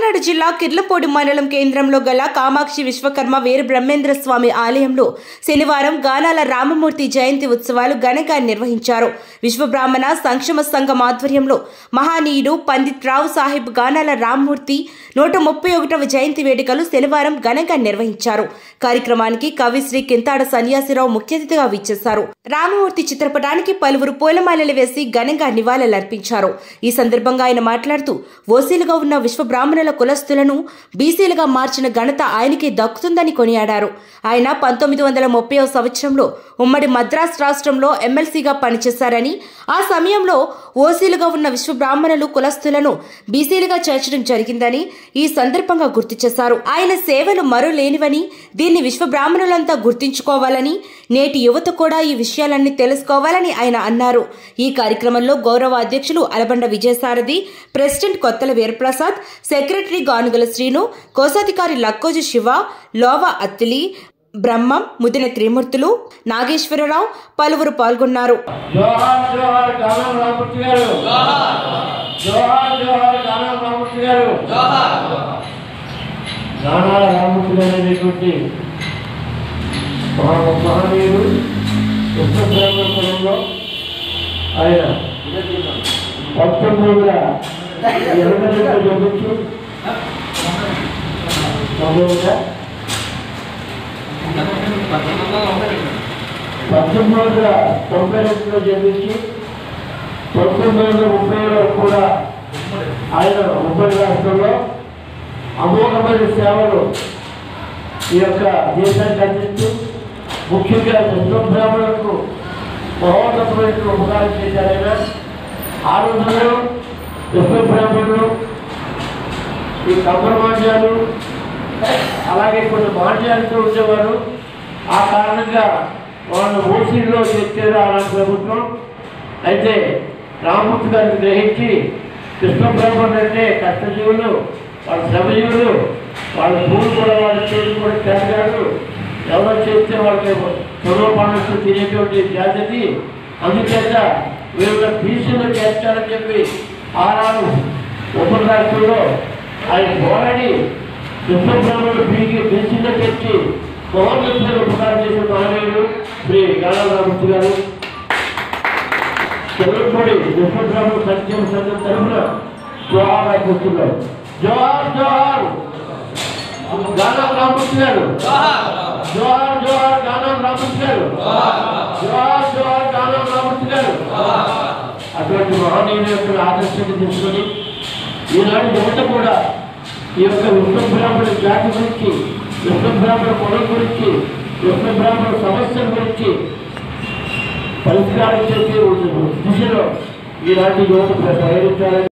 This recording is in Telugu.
కాకినాడ జిల్లా కిర్లపూడి మండలం కేంద్రంలో గల కామాక్షి విశ్వకర్మ వీర బ్రహ్మేంద్ర స్వామి ఆలయంలో శనివారం గానాల రామమూర్తి జయంతి ఉత్సవాలు ఘనంగా నిర్వహించారు విశ్వబ్రాహ్మణ సంక్షేమ సంఘం ఆధ్వర్యంలో మహానీయుడు పండిత్ రావు సాహిబ్ గానాల రామ్మూర్తి నూట ముప్పై ఒకటవ జయంతి వేడుకలు శనివారం ఘనంగా నిర్వహించారు కార్యక్రమానికి కవి శ్రీ కింతాడ సన్యాసిరావు ముఖ్య అతిథిగా విచ్చేశారు రామమూర్తి చిత్రపటానికి పలువురు పూలమాలలు వేసి ఘనంగా నివాళులర్పించారు ఈ సందర్భంగా ఆయన మాట్లాడుతూ ఓసీలుగా ఉన్న విశ్వ బ్రాహ్మణుల కులస్తులను బీసీలుగా మార్చిన ఘనత ఆయనకే దక్కుతుందని కొనియాడారు ఆయన పంతొమ్మిది వందల ముప్పై సంవత్సరంలో ఉమ్మడి మద్రాస్ రాష్ట్రంలో ఎమ్మెల్సీగా పనిచేశారని ఆ సమయంలో ఓసీలుగా ఉన్న విశ్వ బ్రాహ్మణులు కులస్తులను బీసీలుగా చేర్చడం జరిగిందని ఈ సందర్భంగా గుర్తు చేశారు ఆయన సేవలు మరో లేనివని దీన్ని విశ్వ బ్రాహ్మణులంతా గుర్తించుకోవాలని నేటి యువత కూడా ఈ విషయాలన్నీ తెలుసుకోవాలని ఆయన అన్నారు ఈ కార్యక్రమంలో గౌరవ అధ్యక్షులు అలబండ విజయసారథి ప్రెసిడెంట్ కొత్తల వీరప్రసాద్ సెక్రటరీ గానుగల శ్రీను కోశాధికారి లక్కోజు శివ లోవా అత్తిలి బ్రహ్మం ముదిన త్రిమూర్తులు నాగేశ్వరరావు పలువురు పాల్గొన్నారు జోహార్ జోహార్ గానం రామూర్తి గారు జోహార్ జోహార్ గానం రామూర్తి గారు గానాల రామూర్తి గారు అనేటువంటి మహా మహనీయుడు కృష్ణప్రేమ కులంలో ఆయన పంతొమ్మిది వందల ఎనభై రెండులో జన్మించి తొమ్మిదిగా పంతొమ్మిది వందల తొంభై రెండులో జన్మించి పంతొమ్మిది వందల ముప్పై వరకు కూడా ఆయన ఉమ్మడి రాష్ట్రంలో అమోఘమైన సేవలు ఈ యొక్క దేశానికి అందిస్తూ ముఖ్యంగా బ్రాహ్మణులకు మహోన్నతమైన ఉపకారం చేశారు ఆయన ఆ రోజుల్లో బ్రాహ్మణులు ఈ కంబరమాండ్యాలు అలాగే కొన్ని మాండ్యాలతో ఉండేవారు ఆ కారణంగా వాళ్ళు ఓసీల్లో చేర్చారు అలాంటి ప్రభుత్వం అయితే రామమూర్తి గారిని గ్రహించి కృష్ణబ్రహ్మణుడు అంటే కష్టజీవులు వాళ్ళ శ్రమజీవులు వాళ్ళ భూమి కూడా వాళ్ళ చేతి కూడా చేస్తారు ఎవరో చేస్తే వాళ్ళకి పొడవ పండుగ తినేటువంటి జాతిది అందుచేత వీళ్ళు బీసీలో చేర్చాలని చెప్పి ఆనాడు ఉపరాష్ట్రంలో ఆయన పోరాడి కృష్ణబ్రహ్మణుడు బీగి బీసీలో తెచ్చి మహోన్నతులు ఉపకారం చేసిన మహనీయుడు శ్రీ గానారామూర్తి గారు చెల్లపూడి విశ్వబ్రహ్మ సంక్షేమ సంఘం తరఫున జోహార్ కూర్చున్నారు జోహార్ జోహార్ గానం రామూర్తి గారు జోహార్ జోహార్ గానం రామూర్తి గారు జోహార్ జోహార్ గానం రామూర్తి గారు అటువంటి మహనీయుల యొక్క ఆదర్శాన్ని తీసుకొని ఈనాడు యువత కూడా ఈ యొక్క విశ్వబ్రాహ్మణ జాతి గురించి విశ్వబ్రాహ్మణ కులం గురించి విశ్వబ్రాహ్మణ సమస్యల గురించి పరిష్కారం చేసే దిశలో ఈనాటి యువత ప్రయాణించాలని